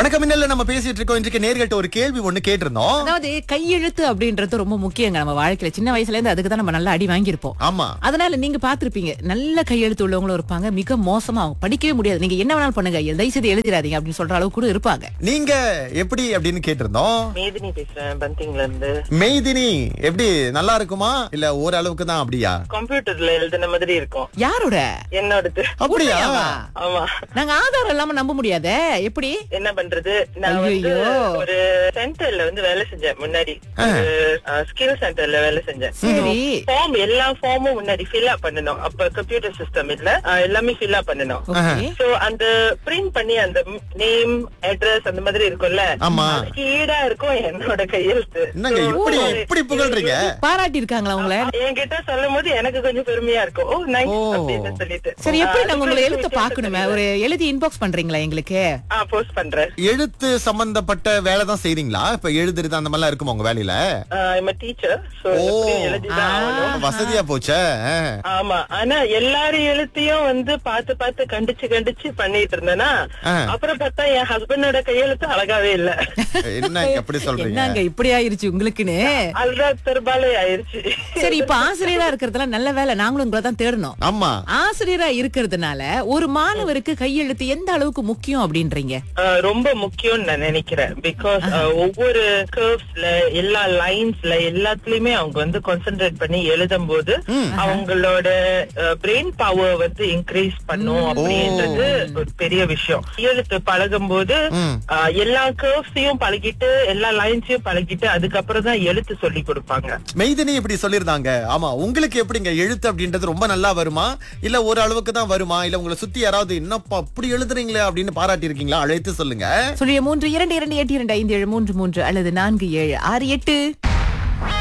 வணக்கம் இன்னல்ல நம்ம பேசிட்டு இருக்கோம் இன்றைக்கு நேர்கள்ட்ட ஒரு கேள்வி ஒண்ணு கேட்டிருந்தோம் அதாவது கையெழுத்து அப்படின்றது ரொம்ப முக்கியங்க நம்ம வாழ்க்கையில சின்ன வயசுல இருந்து அதுக்கு தான் நம்ம நல்லா அடி வாங்கியிருப்போம் ஆமா அதனால நீங்க பாத்திருப்பீங்க நல்ல கையெழுத்து உள்ளவங்களும் இருப்பாங்க மிக மோசமா அவங்க படிக்கவே முடியாது நீங்க என்ன வேணாலும் பண்ணுங்க தயவு செய்து எழுதிடாதீங்க அப்படின்னு சொல்ற அளவு கூட இருப்பாங்க நீங்க எப்படி அப்படின்னு கேட்டிருந்தோம் மேதினி பேசுறேன் பந்திங்ல இருந்து மெய்தினி எப்படி நல்லா இருக்குமா இல்ல ஓரளவுக்கு தான் அப்படியா கம்ப்யூட்டர்ல எழுதின மாதிரி இருக்கும் யாரோட என்னோடது அப்படியா உண்மையாவா? ஆமா நாங்க ஆதாரம் இல்லாம நம்ப முடியாதே எப்படி என்ன பண்றது நான் வந்து ஐயையோ. ஒரு சென்டர்ல வந்து வேலை செஞ்சேன் முன்னாடி ஸ்கில் சென்டர்ல வேலை செஞ்சேன் சரி ஃபார்ம் எல்லா ஃபார்மும் முன்னாடி ஃபில் அப் பண்ணணும் அப்ப கம்ப்யூட்டர் சிஸ்டம் இல்ல ஆஹ் எல்லாமே ஃபில் அப் பண்ணணும் ஓகே சோ அந்த பிரிண்ட் பண்ணி அந்த நேம் அட்ரஸ் அந்த மாதிரி இருக்கும்ல ஆமா. அதுக்கு ஈடா இருக்கும் என்னோட கையெழுத்து என்னங்க So, இப்படி ஒரு- இப்படி புகழ்றீங்க பாராட்டி இருக்காங்களா உங்களை என்கிட்ட சொல்லும் போது எனக்கு கொஞ்சம் பெருமையா இருக்கும் ஓ நைஸ் ஓ. அப்படின்னு சொல்லிட்டு சரி எப்படி ஆஹ் நாங்க உங்களை different எழுத்த விஷயத்த பாக்கணுமே சொல்லுங்க. ஒரு எழுதி இன்பாக்ஸ் பண்றீங்களா எங்களுக்கு ஆ போஸ்ட் பண்றேன் எழுத்து சம்பந்தப்பட்ட வேலை தான் செய்றீங்களா இப்ப எழுதுறது அந்த மாதிரிலாம் இருக்குமா உங்க வேலையில ஐம் டீச்சர் சோ ஓ. எழுதிதான் ஆகணும் வசதியா போச்சே ஆ. ஆமா ஆனா எல்லாரும் எழுத்தையும் வந்து பார்த்து பார்த்து கண்டிச்சு கண்டிச்சு பண்ணிட்டு இருந்தேனா ஆ. அப்புறம் பார்த்தா என் ஹஸ்பண்டோட கையெழுத்து அழகாவே இல்ல என்ன எப்படி சொல்றீங்க என்னங்க இப்படி ஆயிருச்சு உங்களுக்குன்னு அதுதான் பெரும்பாலே ஆயிருச்சு சரி இப்ப ஆசிரியரா இருக்கிறதுல நல்ல வேலை நாங்களும் உங்களை தான் தேடணும் ஆமா ஆசிரியரா இருக்கிறதுனால ஒரு மாணவருக்கு கையெழுத்து எந்த அளவுக்கு முக்கியம் அப்படின்றீங்க ஆஹ் ரொம்ப முக்கியம்னு நான் நினைக்கிறேன் பிகாஸ் ஒவ்வொரு கர்வ்ஸ்ல எல்லா லைன்ஸ்ல எல்லாத்துலயுமே அவங்க வந்து கான்சென்ட்ரேட் பண்ணி எழுதும் போது அவங்களோட பிரெயின் பவர் வந்து இன்க்ரீஸ் பண்ணும் அப்படின்றது ஒரு பெரிய விஷயம் எழுத்து பழகும் போது ம். ஆஹ் எல்லா கர்வ்ஸையும் பழகிட்டு எல்லா லைன்ஸையும் பழகிட்டு அதுக்கப்புறம் தான் எழுத்து சொல்லி கொடுப்பாங்க மெய்தினி இப்படி சொல்லிருந்தாங்க ஆமா உங்களுக்கு எப்படிங்க எழுத்து அப்படின்றது ரொம்ப நல்லா வருமா இல்ல ஒரு அளவுக்கு தான் வருமா இல்ல உங்களை சுத்தி யாராவது என்னப்பா அப்படி எழுதுறீங்களே அப்படின்னு பாராட்டி இருக்கீங்களா அழைத்து சொல்லுங்க சொல்லிய மூன்று இரண்டு இரண்டு எட்டு இரண்டு ஐந்து ஏழு மூன்று மூன்று அல்லது நான்கு ஏழு ஆறு எட்டு